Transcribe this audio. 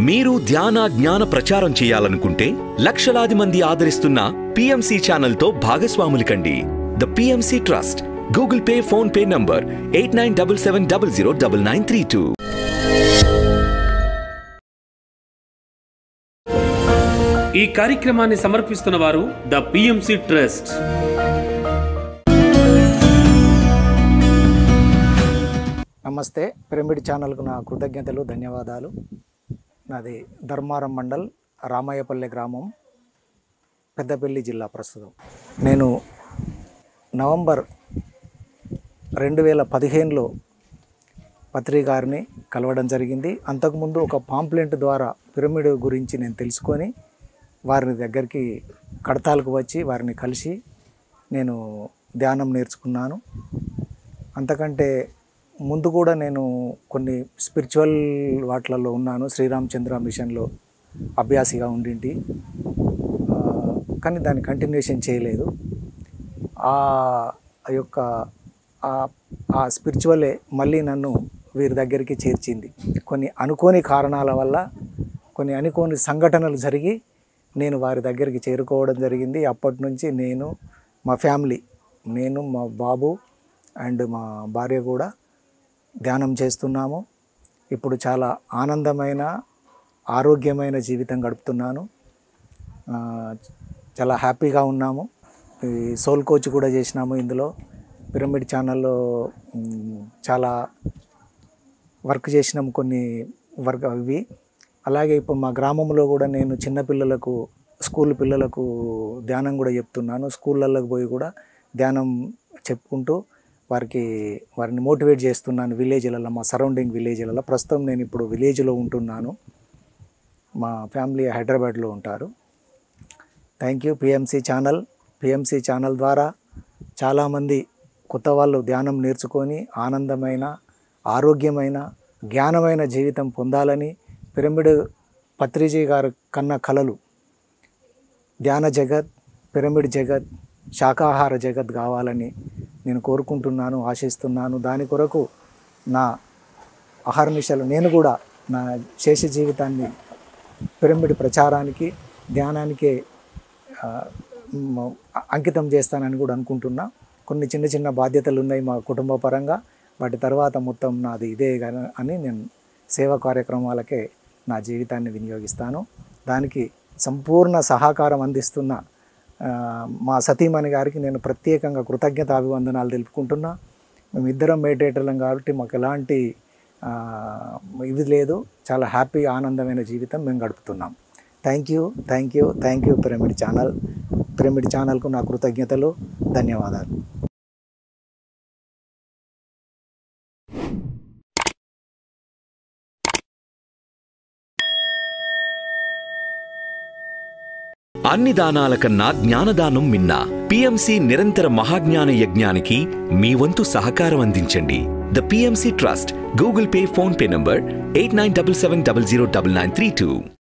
మీరు ధ్యాన జ్ఞాన ప్రచారం చేయాలనుకుంటే లక్షలాది మంది ఆదరిస్తున్న పిఎంసి ఛానల్తో భాగస్వాములు కండి the PMC trust Google Pay PhonePe number eight nine double seven double zero double nine three two ఈ కార్యక్రమాన్ని సమర్పిస్తున్న వారు ద పిఎంసి ట్రస్ట్ నమస్తే పిరమిడ్ ఛానల్కు నా కృతజ్ఞతలు ధన్యవాదాలు నాది ధర్మారం మండల్ రామయ్యపల్లె గ్రామం పెద్దపల్లి జిల్లా ప్రస్తుతం నేను నవంబర్ రెండు వేల పదిహేనులో పత్రి గారిని కలవడం జరిగింది అంతకుముందు ఒక పాంప్లెంట్ ద్వారా పిరమిడ్ గురించి నేను తెలుసుకొని వారిని దగ్గరికి కడతాలకు వచ్చి వారిని కలిసి నేను ధ్యానం నేర్చుకున్నాను అంతకంటే ముందు కూడా నేను కొన్ని స్పిరిచువల్ వాటిలలో ఉన్నాను శ్రీరామచంద్ర మిషన్లో అభ్యాసిగా ఉండింటి ఆ, కానీ దాన్ని కంటిన్యూషన్ చేయలేదు ఆ యొక్క ఆ- ఆ స్పిరిచువలే మళ్ళీ నన్ను వీరి దగ్గరికి చేర్చింది కొన్ని అనుకోని కారణాల వల్ల కొన్ని అనుకోని సంఘటనలు జరిగి నేను వారి దగ్గరికి చేరుకోవడం జరిగింది అప్పటి నుంచి నేను మా ఫ్యామిలీ నేను మా బాబు అండ్ మా భార్య కూడా ధ్యానం చేస్తున్నాము ఇప్పుడు చాలా ఆనందమైన ఆరోగ్యమైన జీవితం గడుపుతున్నాను ఆ, చాలా హ్యాపీగా ఉన్నాము ఈ సోల్ కోచ్ కూడా చేసినాము ఇందులో పిరమిడ్ ఛానల్లో మ్, చాలా వర్క్ చేసినాము కొన్ని వర్క్ ఇవి అలాగే ఇప్పుడు మా గ్రామంలో కూడా నేను చిన్నపిల్లలకు స్కూల్ పిల్లలకు ధ్యానం కూడా చెప్తున్నాను స్కూళ్ళల్లోకి పోయి కూడా ధ్యానం చెప్పుకుంటూ వారికి వారిని మోటివేట్ చేస్తున్నాను విలేజ్లలో మా సరౌండింగ్ విలేజ్లలో ప్రస్తుతం నేను ఇప్పుడు విలేజ్లో ఉంటున్నాను మా ఫ్యామిలీ హైదరాబాద్లో ఉంటారు thank you PMC channel PMC channel ద్వారా చాలామంది కొత్త వాళ్ళు ధ్యానం నేర్చుకొని ఆనందమైన ఆరోగ్యమైన జ్ఞానమైన జీవితం పొందాలని పిరమిడ్ పత్రిజీ గారు కన్న కలలు ధ్యాన జగత్ పిరమిడ్ జగత్ శాకాహార జగత్ కావాలని నేను కోరుకుంటున్నాను ఆశిస్తున్నాను దాని కొరకు నా అహర్నిశలు నేను కూడా నా శేష జీవితాన్ని పిరమిడ్ ప్రచారానికి ధ్యానానికే ఆ, మ్, అంకితం చేస్తానని కూడా అనుకుంటున్నా కొన్ని చిన్న చిన్న బాధ్యతలు ఉన్నాయి మా కుటుంబ పరంగా వాటి తర్వాత మొత్తం నాది ఇదే గన- అని నేను సేవా కార్యక్రమాలకే నా జీవితాన్ని వినియోగిస్తాను దానికి సంపూర్ణ సహకారం అందిస్తున్న ఆ, మా సతీమణి గారికి నేను ప్రత్యేకంగా కృతజ్ఞత అభివందనాలు తెలుపుకుంటున్నా మేమిద్దరం మెడిటేటర్లం కాబట్టి మాకు ఎలాంటి ఆ, ఇది లేదు చాలా హ్యాపీ ఆనందమైన జీవితం మేము గడుపుతున్నాం thank you thank you thank you pyramid channel pyramid ఛానల్కు నా కృతజ్ఞతలు ధన్యవాదాలు అన్ని దానాల కన్నా జ్ఞానదానం మిన్న పిఎంసి నిరంతర మహాజ్ఞాన యజ్ఞానికి మీ వంతు సహకారం అందించండి the PMC trust Google Pay PhonePe number eight nine double seven double zero double nine three two